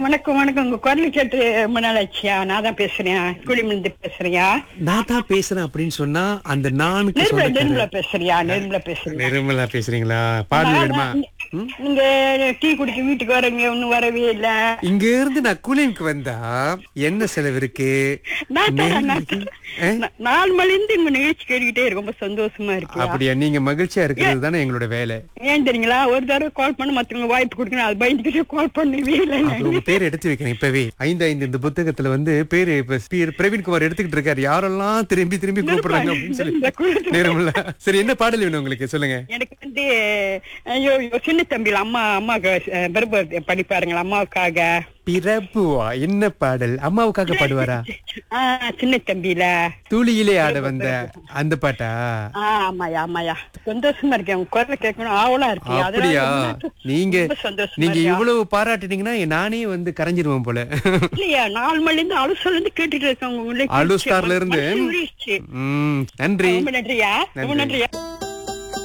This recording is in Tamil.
வணக்கம் வணக்கம் உங்க குரல் கேட்டு ரொம்ப நாள் ஆச்சியா நான் தான் பேசுறேன் குளிமிருந்து பேசுறியா நான் தான் பேசுறேன் அப்படின்னு சொன்னா அந்த நானுக்கு நிர்மலா சொந்தக்காரர் நிர்மலா பேசுறியா நிர்மலா பேசுறியா நிர்மலா பேசுறீங்களா பாடல் வேணுமா ம்? நீங்க டீ குடிக்க வீட்டுக்கு வரீங்க ஒண்ணும் வரவே இல்ல இங்க இருந்து நான் கூலிமுக்கு வந்தா என்ன செலவு இருக்கு நான் தரேன், நான் நேரத்துக்கு- தரேன். ஆ? நா- நாலு மணிலிருந்து உங்க நிகழ்ச்சி கேட்டுக்கிட்டே இருக்கு ரொம்ப சந்தோஷமா இருக்கு அப்படியா நீங்க மகிழ்ச்சியா இருக்கிறது தானே எங்களோட வேலை ஏன் தெரியுங்களா ஒரு தடவை கால் பண்ண மத்தவங்க வாய்ப்பு கொடுக்கணும் அது பயந்துக்கிட்டே கால் பண்ணவே இல்லை அப்புறம் உங்க பேர் எடுத்து வைக்கிறேன் இப்பவே ஐந்து ஐந்து இந்த புத்தகத்துல வந்து பேரு இப்ப ஸ்பீ- பிரவீன்குமார் எடுத்துக்கிட்டு இருக்காரு யாரெல்லாம் திரும்பி திரும்பி கூப்பிடுறாங்க அப்படின்னு சொல்லி நேரமில்ல சரி என்ன பாடல் வேணும் உங்களுக்கு சொல்லுங்க எனக்கு வந்து ஐயோ ஐயோ, சின்ன தம்பில அம்மா அம்மாவுக்கு அஹ், பிரபு படிப்பாருங்களா அம்மாவுக்காக பிரபுவா என்ன பாடல் அம்மாவுக்காக பாடுவாரா ஆ, சின்ன தம்பில தூளியிலே ஆட வந்த அந்த பாட்டா ஆ, ஆமாயா ஆமாயா சந்தோஷமா இருக்கேன் உங்க குரலை கேட்கணும் ஆவலா இருக்கு அதனால அப்படியா ரொம்ப- நீங்க ரொம்ப சந்தோஷமா நீங்க இருக்கேன். இவ்வளவு பாராட்டினீங்கன்னா நானே வந்து கரைஞ்சிருவேன் போல இல்லையா நாலு மணில இருந்து அலுசல இருந்து கேட்டுட்டு இருக்கேன் உங்க அலுஸ்கார்ல இருந்து? மனசு உருகிடுச்சு. உம் நன்றி ரொம்ப நன்றியா ரொம்ப நன்றி. நன்றியா